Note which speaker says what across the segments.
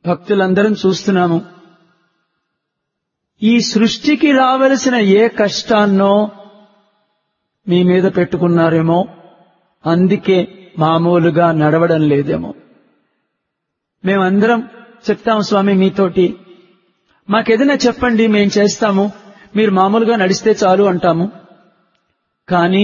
Speaker 1: భక్తులందరం చూస్తున్నాము ఈ సృష్టికి రావలసిన ఏ కష్టాన్నో మీ మీద పెట్టుకున్నారేమో అందుకే మామూలుగా నడవడం లేదేమో మేమందరం చెప్తాం స్వామి మీతోటి మాకేదైనా చెప్పండి మేం చేస్తాము మీరు మామూలుగా నడిస్తే చాలు అంటాము కానీ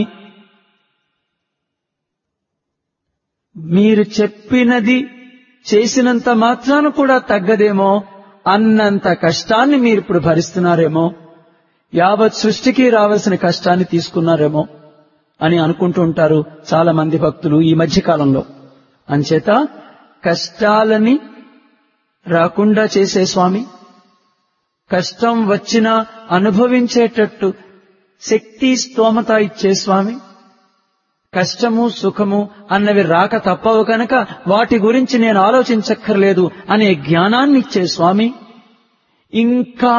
Speaker 1: మీరు చెప్పినది చేసినంత మాత్రాన కూడా తగ్గదేమో అన్నంత కష్టాన్ని మీరు ఇప్పుడు భరిస్తున్నారేమో యావత్ సృష్టికి రావాల్సిన కష్టాన్ని తీసుకున్నారేమో అని అనుకుంటూ ఉంటారు చాలా మంది భక్తులు ఈ మధ్య కాలంలో అంచేత కష్టాలని రాకుండా చేసే స్వామి కష్టం వచ్చినా అనుభవించేటట్టు శక్తి స్తోమత ఇచ్చే స్వామి కష్టము సుఖము అన్నవి రాక తప్పవు కనుక వాటి గురించి నేను ఆలోచించక్కర్లేదు అనే జ్ఞానాన్ని ఇచ్చే స్వామి ఇంకా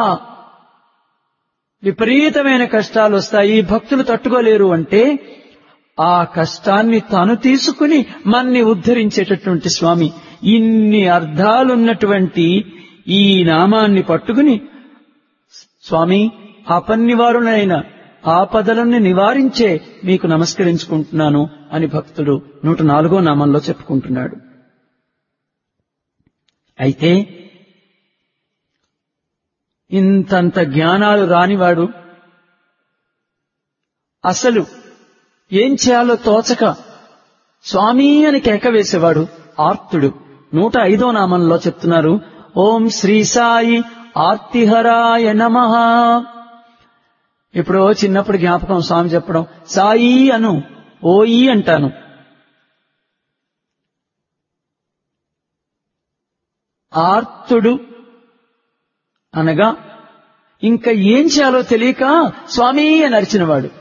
Speaker 1: విపరీతమైన కష్టాలు వస్తాయి భక్తులు తట్టుకోలేరు అంటే ఆ కష్టాన్ని తాను తీసుకుని మన్ని ఉద్ధరించేటటువంటి స్వామి ఇన్ని అర్థాలున్నటువంటి ఈ నామాన్ని పట్టుకుని స్వామి ఆపన్నివారునైన ఆపదలను నివారించే మీకు నమస్కరించుకుంటున్నాను అని భక్తుడు నూట నాలుగో నామంలో చెప్పుకుంటున్నాడు అయితే ఇంతంత జ్ఞానాలు రానివాడు అసలు ఏం చేయాలో తోచక స్వామి అని కేక వేసేవాడు ఆర్తుడు నూట ఐదో నామంలో చెప్తున్నారు ఓం శ్రీ సాయి ఆర్తిహరాయ నమ ఇప్పుడు చిన్నప్పుడు జ్ఞాపకం స్వామి చెప్పడం సాయి అను ఓయి అంటాను ఆర్తుడు అనగా ఇంకా ఏం చేయాలో తెలియక స్వామి అని అరిచినవాడు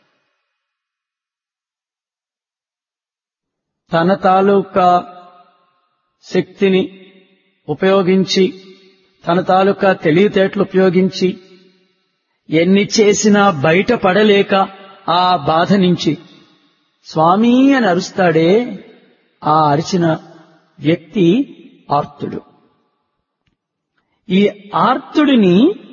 Speaker 1: తన తాలూకా శక్తిని ఉపయోగించి తన తాలూకా తెలివితేటలు ఉపయోగించి ఎన్ని చేసినా బయట పడలేక ఆ బాధ నుంచి స్వామి అని అరుస్తాడే ఆ అరిచిన వ్యక్తి ఆర్తుడు ఈ ఆర్తుడిని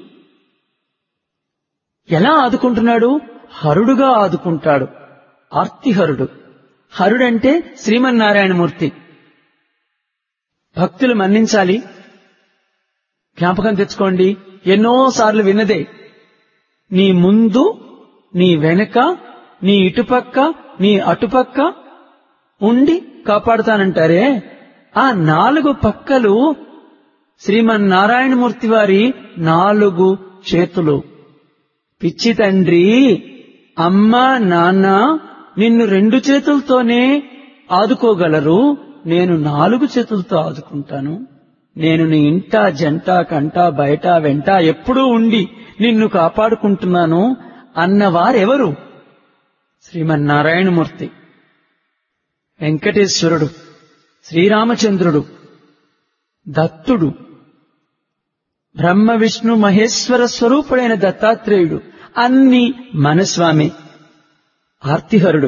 Speaker 1: ఎలా ఆదుకుంటున్నాడు హరుడుగా ఆదుకుంటాడు ఆర్తిహరుడు హరుడంటే శ్రీమన్నారాయణమూర్తి భక్తులు మన్నించాలి జ్ఞాపకం తెచ్చుకోండి ఎన్నోసార్లు విన్నదే నీ ముందు నీ వెనక నీ ఇటుపక్క నీ అటుపక్క ఉండి కాపాడుతానంటారే ఆ నాలుగు పక్కలు శ్రీమన్నారాయణమూర్తి వారి నాలుగు చేతులు పిచ్చి తండ్రి అమ్మ నాన్న నిన్ను రెండు చేతులతోనే ఆదుకోగలరు నేను నాలుగు చేతులతో ఆదుకుంటాను నేను నీ ఇంట జంట కంట బయట వెంట ఎప్పుడూ ఉండి నిన్ను కాపాడుకుంటున్నాను అన్నవారెవరు శ్రీమన్నారాయణమూర్తి వెంకటేశ్వరుడు శ్రీరామచంద్రుడు దత్తుడు బ్రహ్మ విష్ణు మహేశ్వర స్వరూపుడైన దత్తాత్రేయుడు అన్ని మనస్వామి ఆర్తిహరుడు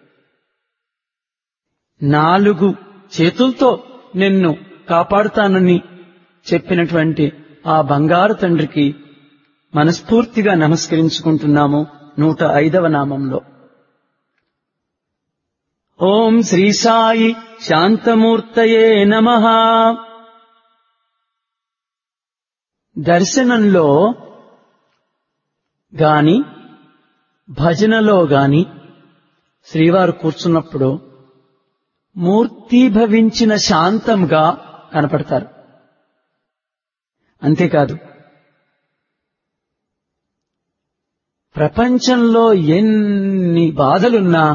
Speaker 1: నాలుగు చేతులతో నిన్ను కాపాడుతానని చెప్పినటువంటి ఆ బంగారు తండ్రికి మనస్ఫూర్తిగా నమస్కరించుకుంటున్నాము నూట ఐదవ నామంలో ఓం శ్రీ సాయి శాంతమూర్తయే నమ దర్శనంలో గాని భజనలో గాని శ్రీవారు కూర్చున్నప్పుడు మూర్తీభవించిన శాంతంగా కనపడతారు అంతేకాదు ప్రపంచంలో ఎన్ని బాధలున్నా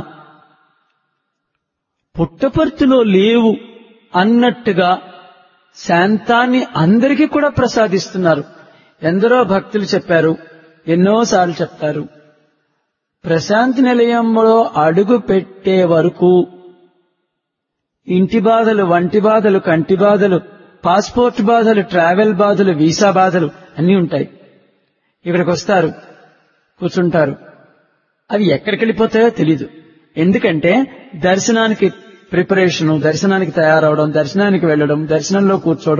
Speaker 1: పుట్టపర్తిలో లేవు అన్నట్టుగా శాంతాన్ని అందరికీ కూడా ప్రసాదిస్తున్నారు ఎందరో భక్తులు చెప్పారు ఎన్నోసార్లు చెప్తారు ప్రశాంతి నిలయంలో అడుగు పెట్టే వరకు ఇంటి బాధలు వంటి బాధలు కంటి బాధలు పాస్పోర్ట్ బాధలు ట్రావెల్ బాధలు వీసా బాధలు అన్నీ ఉంటాయి ఇక్కడికి వస్తారు కూర్చుంటారు అవి ఎక్కడికి వెళ్ళిపోతాయో తెలీదు ఎందుకంటే దర్శనానికి ప్రిపరేషను దర్శనానికి తయారవడం దర్శనానికి వెళ్ళడం దర్శనంలో కూర్చోవడం